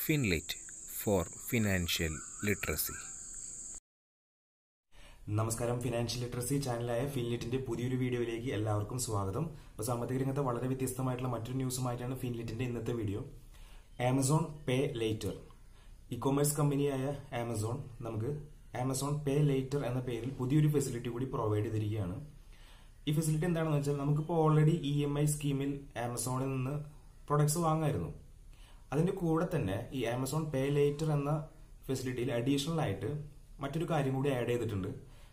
ഫിൻലിറ്റ് for financial literacy നമസ്കാരം financial literacy ചാനലായ ഫിൻലിറ്റിന്റെ പുതിയൊരു വീഡിയോയിലേക്ക് എല്ലാവർക്കും സ്വാഗതം അപ്പോൾ സാമ്പത്തിക രംഗത്തെ വളരെ വ്യത്യസ്തമായിട്ടുള്ള മറ്റൊരു ന്യൂസുമായിട്ടാണ് ഫിൻലിറ്റിന്റെ ഇന്നത്തെ video Amazon pay later e commerce കമ്പനിയായ ആമസോൺ നമുക്ക് ആമസോൺ പേ ലേറ്റർ എന്ന പേരിൽ പുതിയൊരു ഫെസിലിറ്റി കൂടി പ്രൊവൈഡ് ചെയ്തിരിക്കുകയാണ് ഈ ഫെസിലിറ്റി എന്താണെന്ന് വെച്ചാൽ നമുക്കിപ്പോൾ ഓൾറെഡി ഇ എം ഐ സ്കീമിൽ ആമസോണിൽ നിന്ന് പ്രൊഡക്ട്സ് വാങ്ങായിരുന്നു അതിന്റെ കൂടെ തന്നെ ഈ ആമസോൺ പേ ലേറ്റർ എന്ന ഫെസിലിറ്റിയിൽ അഡീഷണൽ ആയിട്ട് മറ്റൊരു കാര്യം കൂടി ആഡ് ചെയ്തിട്ടുണ്ട്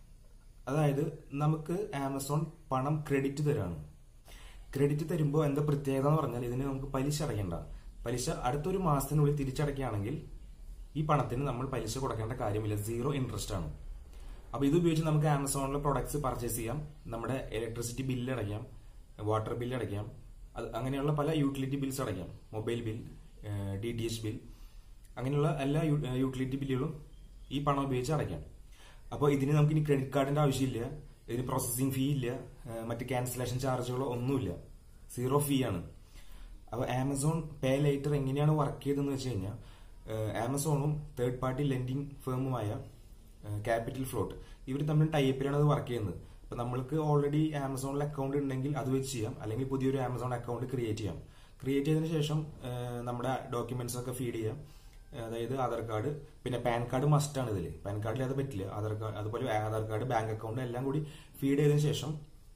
അതായത് നമുക്ക് ആമസോൺ പണം ക്രെഡിറ്റ് തരാണ് ക്രെഡിറ്റ് തരുമ്പോൾ എന്താ പ്രത്യേകത എന്ന് പറഞ്ഞാൽ ഇതിന് നമുക്ക് പലിശ അടയ്ക്കണ്ട പലിശ അടുത്തൊരു മാസത്തിനുള്ളിൽ തിരിച്ചടയ്ക്കുകയാണെങ്കിൽ ഈ പണത്തിന് നമ്മൾ പലിശ കൊടുക്കേണ്ട കാര്യമില്ല സീറോ ഇൻട്രസ്റ്റ് ആണ് അപ്പൊ ഇത് ഉപയോഗിച്ച് നമുക്ക് ആമസോണിലെ പ്രൊഡക്ട്സ് പർച്ചേസ് ചെയ്യാം നമ്മുടെ ഇലക്ട്രിസിറ്റി ബില്ല് അടയ്ക്കാം വാട്ടർ ബില്ല് അടയ്ക്കാം അത് അങ്ങനെയുള്ള പല യൂട്ടിലിറ്റി ബിൽസ് അടയ്ക്കാം mobile bill D T H bill അങ്ങനെയുള്ള എല്ലാ യൂട്ടിലിറ്റി ബില്ലുകളും ഈ പണം ഉപയോഗിച്ച് അടയ്ക്കാം അപ്പോൾ ഇതിന് നമുക്ക് ഇനി ക്രെഡിറ്റ് കാർഡിന്റെ ആവശ്യമില്ല ഇതിന് പ്രോസസ്സിംഗ് ഫീ ഇല്ല ഏഹ് മറ്റ് ക്യാൻസലേഷൻ ചാർജുകളോ ഒന്നുമില്ല സീറോ ഫീ ആണ് അപ്പോൾ ആമസോൺ പേ ലേറ്റർ എങ്ങനെയാണ് വർക്ക് ചെയ്തതെന്ന് വെച്ച് കഴിഞ്ഞാൽ ആമസോണും തേർഡ് പാർട്ടി ലെൻഡിങ് ഫേമുമായ ക്യാപിറ്റൽ ഫ്ലോട്ട് ഇവർ തമ്മിൽ ടൈപ്പിലാണ് അത് വർക്ക് ചെയ്യുന്നത് അപ്പൊ നമ്മൾക്ക് ഓൾറെഡി ആമസോണിൽ അക്കൗണ്ട് ഉണ്ടെങ്കിൽ അത് വെച്ച് ചെയ്യാം അല്ലെങ്കിൽ പുതിയൊരു ആമസോൺ അക്കൗണ്ട് ക്രിയേറ്റ് ചെയ്യാം ക്രിയേറ്റ് ചെയ്തതിനു ശേഷം ഏഹ് നമ്മുടെ ഡോക്യുമെന്റ്സ് ഒക്കെ ഫീഡ് ചെയ്യാം അതായത് ആധാർ കാർഡ് പിന്നെ പാൻ കാർഡ് മസ്റ്റ് ആണ് ഇതിൽ പാൻ കാർഡിൽ അത് പറ്റില്ല ആധാർ കാർഡ് അതുപോലെ ആധാർ കാർഡ് ബാങ്ക് അക്കൗണ്ട് എല്ലാം കൂടി ഫീഡ് ചെയ്തതിനു ശേഷം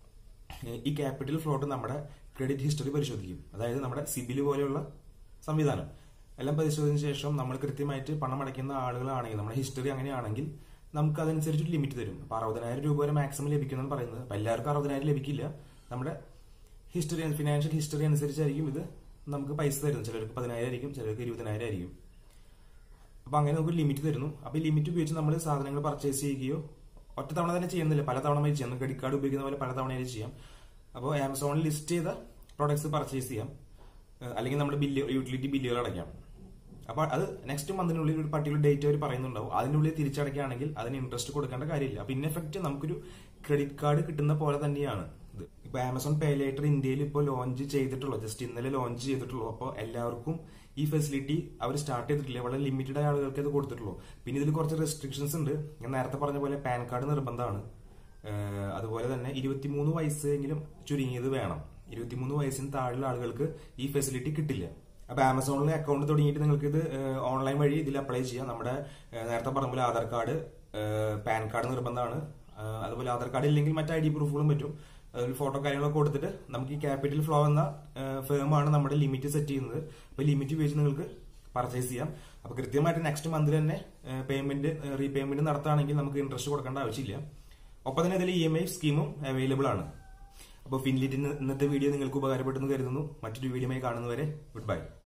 ഈ ക്യാപിറ്റൽ ഫ്ലോട്ട് നമ്മുടെ ക്രെഡിറ്റ് ഹിസ്റ്ററി പരിശോധിക്കും അതായത് നമ്മുടെ സിബിൽ പോലെയുള്ള സംവിധാനം എല്ലാം പരിശോധിച്ചതിന് ശേഷം നമ്മൾ കൃത്യമായിട്ട് പണം അടയ്ക്കുന്ന ആളുകളാണെങ്കിൽ നമ്മുടെ ഹിസ്റ്ററി അങ്ങനെയാണെങ്കിൽ നമുക്ക് അതനുസരിച്ച് ലിമിറ്റ് തരും അപ്പൊ അറുപതിനായിരം രൂപ വരെ മാക്സിമം ലഭിക്കുമെന്നാണ് പറയുന്നത് അപ്പൊ എല്ലാവർക്കും അറുപതിനായിരം ലഭിക്കില്ല നമ്മുടെ ഹിസ്റ്ററി ഫിനാൻഷ്യൽ ഹിസ്റ്ററി അനുസരിച്ചായിരിക്കും ഇത് നമുക്ക് പൈസ തരുന്നത് ചിലർക്ക് പതിനായിരം ആയിരിക്കും ചിലർക്ക് ഇരുപതിനായിരം ആയിരിക്കും അപ്പൊ അങ്ങനെ നമുക്ക് ലിമിറ്റ് തരുന്നു അപ്പൊ ഈ ലിമിറ്റ് ഉപയോഗിച്ച് നമ്മൾ സാധനങ്ങൾ പർച്ചേസ് ചെയ്യുകയോ ഒറ്റ തവണ തന്നെ ചെയ്യുന്നില്ല പല തവണ ചെയ്യാം ക്രെഡിറ്റ് കാർഡ് ഉപയോഗിക്കുന്ന പോലെ പല തവണയായി ചെയ്യാം അപ്പോൾ ആമസോണിൽ ലിസ്റ്റ് ചെയ്ത പ്രോഡക്ട്സ് പർച്ചേസ് ചെയ്യാം ഏഹ് അല്ലെങ്കിൽ നമ്മുടെ ബില്ല് യൂട്ടിലിറ്റി ബില്ലുകൾ അടയ്ക്കാം അപ്പൊ അത് നെക്സ്റ്റ് മന്തിനുള്ളിൽ ഒരു പർട്ടിക്കുലർ ഡേറ്റ് അവർ പറയുന്നുണ്ടാവും അതിനുള്ളിൽ തിരിച്ചടയ്ക്കുകയാണെങ്കിൽ അതിന് ഇൻട്രസ്റ്റ് കൊടുക്കേണ്ട കാര്യമില്ല അപ്പൊ ഇൻ എഫക്റ്റ് നമുക്കൊരു ക്രെഡിറ്റ് കാർഡ് കിട്ടുന്ന പോലെ തന്നെയാണ് ഇത് ഇപ്പൊ ആമസോൺ പേ ലേറ്റർ ഇന്ത്യയിൽ ഇപ്പോൾ ലോഞ്ച് ചെയ്തിട്ടുള്ളൂ ജസ്റ്റ് ഇന്നലെ ലോഞ്ച് ചെയ്തിട്ടുള്ളൂ അപ്പോൾ എല്ലാവർക്കും ഈ ഫെസിലിറ്റി അവർ സ്റ്റാർട്ട് ചെയ്തിട്ടില്ല വളരെ ലിമിറ്റഡ് ആയ ആളുകൾക്ക് ഇത് കൊടുത്തിട്ടുള്ളൂ പിന്നെ ഇതിൽ കുറച്ച് റെസ്ട്രിക്ഷൻസ് ഉണ്ട് ഞാൻ നേരത്തെ പറഞ്ഞ പോലെ പാൻ കാർഡ് നിർബന്ധമാണ് ഏഹ് അതുപോലെ തന്നെ ഇരുപത്തിമൂന്ന് വയസ്സെങ്കിലും ചുരുങ്ങിയത് വേണം ഇരുപത്തിമൂന്ന് വയസ്സിന് താഴെയുള്ള ആളുകൾക്ക് ഈ ഫെസിലിറ്റി കിട്ടില്ല അപ്പൊ ആമസോണിൽ അക്കൗണ്ട് തുടങ്ങിയിട്ട് നിങ്ങൾക്ക് ഇത് ഓൺലൈൻ വഴി ഇതിൽ അപ്ലൈ ചെയ്യാം നമ്മുടെ ഏഹ് നേരത്തെ പറഞ്ഞ പോലെ ആധാർ കാർഡ് പാൻ കാർഡ് നിർബന്ധമാണ് ഏഹ് അതുപോലെ ആധാർ കാർഡ് ഇല്ലെങ്കിൽ മറ്റ് ഐ ഡി പ്രൂഫുകളും പറ്റും അതിൽ ഫോട്ടോ കാര്യങ്ങളൊക്കെ കൊടുത്തിട്ട് നമുക്ക് ഈ ക്യാപിറ്റൽ ഫ്ലോ എന്ന ഫേമാണ് നമ്മുടെ ലിമിറ്റ് സെറ്റ് ചെയ്യുന്നത് അപ്പൊ ലിമിറ്റ് ഉപയോഗിച്ച് നിങ്ങൾക്ക് പർച്ചേസ് ചെയ്യാം അപ്പൊ കൃത്യമായിട്ട് നെക്സ്റ്റ് മന്തിൽ തന്നെ പേയ്മെന്റ് റീപേയ്മെന്റ് നടത്തുകയാണെങ്കിൽ നമുക്ക് ഇൻട്രസ്റ്റ് കൊടുക്കേണ്ട ആവശ്യമില്ല ഒപ്പം തന്നെ ഇതിൽ ഇ എം ഐ സ്കീമും അവൈലബിൾ ആണ് അപ്പോൾ ഫിൻലിറ്റിന് ഇന്നത്തെ വീഡിയോ നിങ്ങൾക്ക് ഉപകാരപ്പെട്ടെന്ന് കരുതുന്നു മറ്റൊരു വീഡിയോയുമായി കാണുന്നവരെ ഗുഡ് ബൈ